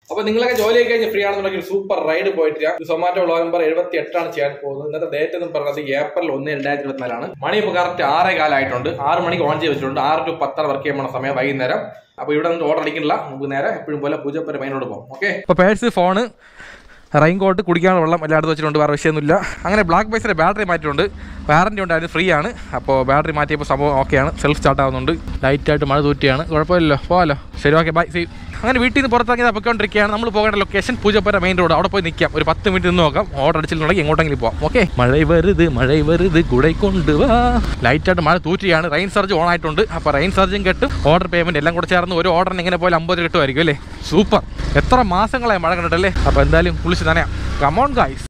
അപ്പൊ നിങ്ങളൊക്കെ ജോലി ആയി കഴിഞ്ഞ് ഫ്രീ ആണെന്നുണ്ടെങ്കിൽ സൂപ്പർ റൈഡ് പോയിട്ട് സൊമാറ്റോ വ്ളോഗ് നമ്പർ എഴുപത്തി എട്ടാണ് ചെയ്യാൻ പോകുന്നത് ഇന്നത്തെ ഡേറ്റ് എന്ന് പറയുന്നത് ഏപ്രിൽ ഒന്ന് രണ്ടായിരത്തി ഇരുപത്തിനാലാണ് മണി ഇപ്പോൾ കറക്റ്റ് ആറേ കാലമായിട്ടുണ്ട് ആറ് മണിക്ക് ഓൺ ചെയ്ത് വെച്ചിട്ടുണ്ട് ആറ് ടു പത്തര വർക്ക് ചെയ്യാൻ പോണ സമയം വൈകുന്നേരം അപ്പൊ ഇവിടെ നിന്ന് ഓർഡർ അടിക്കണില്ല നമുക്ക് നേരെ എപ്പോഴും പോലെ പൂജപ്പര മൈനോട് പോകും ഓക്കെ അപ്പോൾ പേഴ്സ് ഫോണ് റെയിൻ കോട്ട് കുടിക്കാനുള്ള വെള്ളം എല്ലായിടത്തും വെച്ചിട്ടുണ്ട് വേറെ വിഷയമൊന്നുമില്ല അങ്ങനെ ബ്ലാക്ക് ബൈസിൻ്റെ ബാറ്ററി മാറ്റിയിട്ടുണ്ട് വാറൻറ്റി ഉണ്ടായിരുന്നു ഫ്രീ ആണ് അപ്പോൾ ബാറ്ററി മാറ്റിയപ്പോൾ സംഭവം ഓക്കെയാണ് സെൽഫ് സ്റ്റാർട്ട് ആവുന്നുണ്ട് ലൈറ്റായിട്ട് മഴ തൂറ്റിയാണ് കുഴപ്പമില്ലല്ലോ പോകാമല്ലോ ശരി ഓക്കെ ബൈ സീ അങ്ങനെ വീട്ടിൽ നിന്ന് പുറത്തിറങ്ങി പൊയ്ക്കൊണ്ടിരിക്കുകയാണ് നമ്മൾ പോകേണ്ട ലൊക്കേഷൻ പൂജപ്പുര മെയിൻ റോഡ് അവിടെ പോയി നിൽക്കാം ഒരു പത്ത് മിനിറ്റ് നിന്ന് നോക്കാം ഓർഡർ അടിച്ചിട്ടുണ്ടെങ്കിൽ എങ്ങോട്ടെങ്കിലും പോകാം ഓക്കെ മഴ വരുത് മഴ വരുത് കുടൈ കൊണ്ടുവാ ലൈറ്റായിട്ട് മഴ തൂറ്റിയാണ് റെയിൻ സർജ് ഓൺ ആയിട്ടുണ്ട് അപ്പോൾ റെയിൻ സർജും കെട്ടും ഓർഡർ പേയ്മെൻറ്റ് എല്ലാം കൂടെ ചേർന്ന് ഒരു ഓർഡറിന് എങ്ങനെ പോയാലും അമ്പത് കിട്ടുമായിരിക്കും അല്ലേ സൂപ്പർ എത്ര മാസങ്ങളായി മഴ കണ്ടിട്ടല്ലേ അപ്പോൾ എന്തായാലും കുളിച്ച് നനയാം കമോൺ ഗായ്സ്